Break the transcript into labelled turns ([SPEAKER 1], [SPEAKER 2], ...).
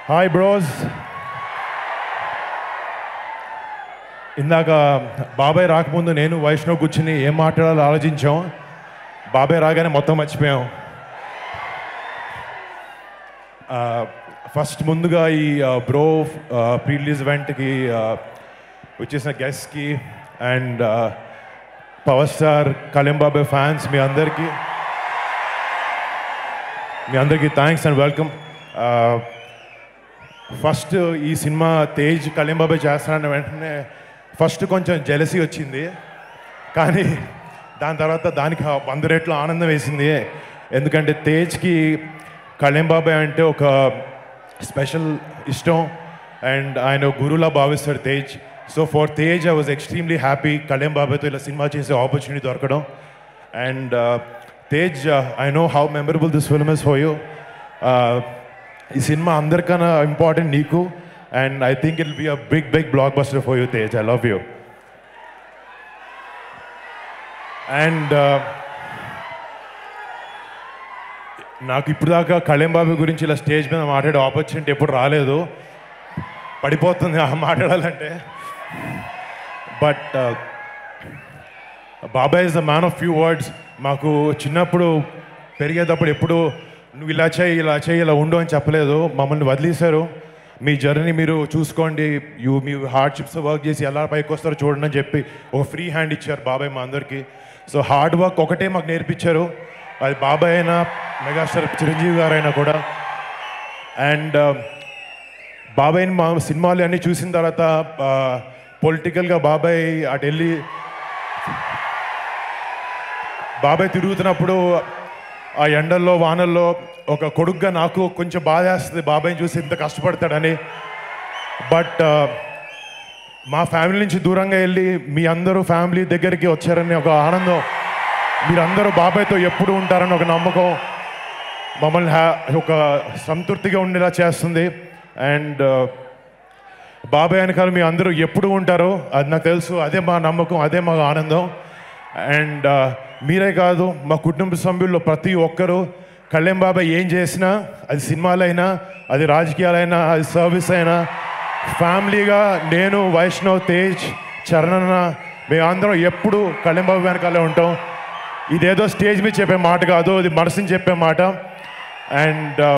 [SPEAKER 1] hi bros ఇందాక బాబాయ్ రాకముందు నేను వైష్ణవ్ కూర్చుని ఏం మాట్లాడాలో ఆలోచించాం బాబాయ్ రాగానే మొత్తం మర్చిపోయాం ఫస్ట్ ముందుగా ఈ బ్రో ప్రీ రిలీజ్ ఈవెంట్కి వచ్చేసిన గెస్ట్కి అండ్ పవర్ స్టార్ కళ్యాణ్ బాబాయ్ ఫ్యాన్స్ మీ అందరికీ మీ అందరికీ థ్యాంక్స్ అండ్ వెల్కమ్ ఫస్ట్ ఈ సినిమా తేజ్ కళ్యాణ్ బాబాయ్ చేస్తానన్న వెంటనే ఫస్ట్ కొంచెం జెలసీ వచ్చింది కానీ దాని తర్వాత దానికి వంద రెట్లు ఆనందం వేసింది ఎందుకంటే తేజ్కి కళ్యాణ్ బాబాయ్ అంటే ఒక స్పెషల్ ఇష్టం అండ్ ఆయన గురువులా భావిస్తాడు Tej so for Tej I was extremely happy Kalyan బాబాయ్తో ఇలా సినిమా చేసే ఆపర్చునిటీ దొరకడం and Tej I know how memorable this film is for you ఈ సినిమా అందరికన్నా ఇంపార్టెంట్ నీకు and I think it be a big big blockbuster for you Tej I love you and నాకు ఇప్పుడు దాకా కళ్యాణ్ బాబు గురించి ఇలా స్టేజ్ మీద మాట్లాడే ఆపర్చునిటీ ఎప్పుడు రాలేదు పడిపోతుంది ఆ మాట్లాడాలంటే బట్ బాబాయ్ is the man of few words మాకు చిన్నప్పుడు పెరిగేటప్పుడు ఎప్పుడు నువ్వు ఇలా చేయి ఇలా చేయి ఇలా ఉండు అని చెప్పలేదు మమ్మల్ని వదిలేశారు మీ జర్నీ మీరు చూసుకోండి యూ మీ హార్డ్షిప్స్ వర్క్ చేసి ఎలా పైకి వస్తారో చూడండి అని చెప్పి ఒక ఫ్రీ హ్యాండ్ ఇచ్చారు బాబాయ్ మా అందరికీ సో హార్డ్ వర్క్ ఒకటే మాకు నేర్పించారు అది బాబాయ్ అయినా మెగాస్టార్ చిరంజీవి గారైనా కూడా అండ్ బాబాయ్ని మా సినిమాలు అన్నీ చూసిన తర్వాత పొలిటికల్గా బాబాయ్ అటు వెళ్ళి బాబాయ్ తిరుగుతున్నప్పుడు ఆ ఎండల్లో వానల్లో ఒక కొడుకుగా నాకు కొంచెం బాధ వేస్తుంది బాబాయ్ని చూసి ఇంత కష్టపడతాడని బట్ మా ఫ్యామిలీ నుంచి దూరంగా వెళ్ళి మీ అందరూ ఫ్యామిలీ దగ్గరికి వచ్చారని ఒక ఆనందం మీరందరూ బాబాయ్తో ఎప్పుడు ఉంటారని ఒక నమ్మకం మమ్మల్ని హ్యా ఒక సంతృప్తిగా ఉండేలా చేస్తుంది అండ్ బాబాయ్ వెనకాల మీ అందరూ ఎప్పుడు ఉంటారో అది నాకు తెలుసు అదే మా నమ్మకం అదే మా ఆనందం అండ్ మీరే కాదు మా కుటుంబ సభ్యుల్లో ప్రతి ఒక్కరూ కళ్యాణ్ బాబాయ్ ఏం చేసినా అది సినిమాలైనా అది రాజకీయాలైనా అది సర్వీస్ అయినా ఫ్యామిలీగా నేను వైష్ణవ్ తేజ్ చరణన్న మేమందరం ఎప్పుడు కళ్యాణ్ బాబు వెనకాలే ఉంటాం ఇదేదో స్టేజ్ మీద చెప్పే మాట కాదు ఇది మనసుని చెప్పే మాట అండ్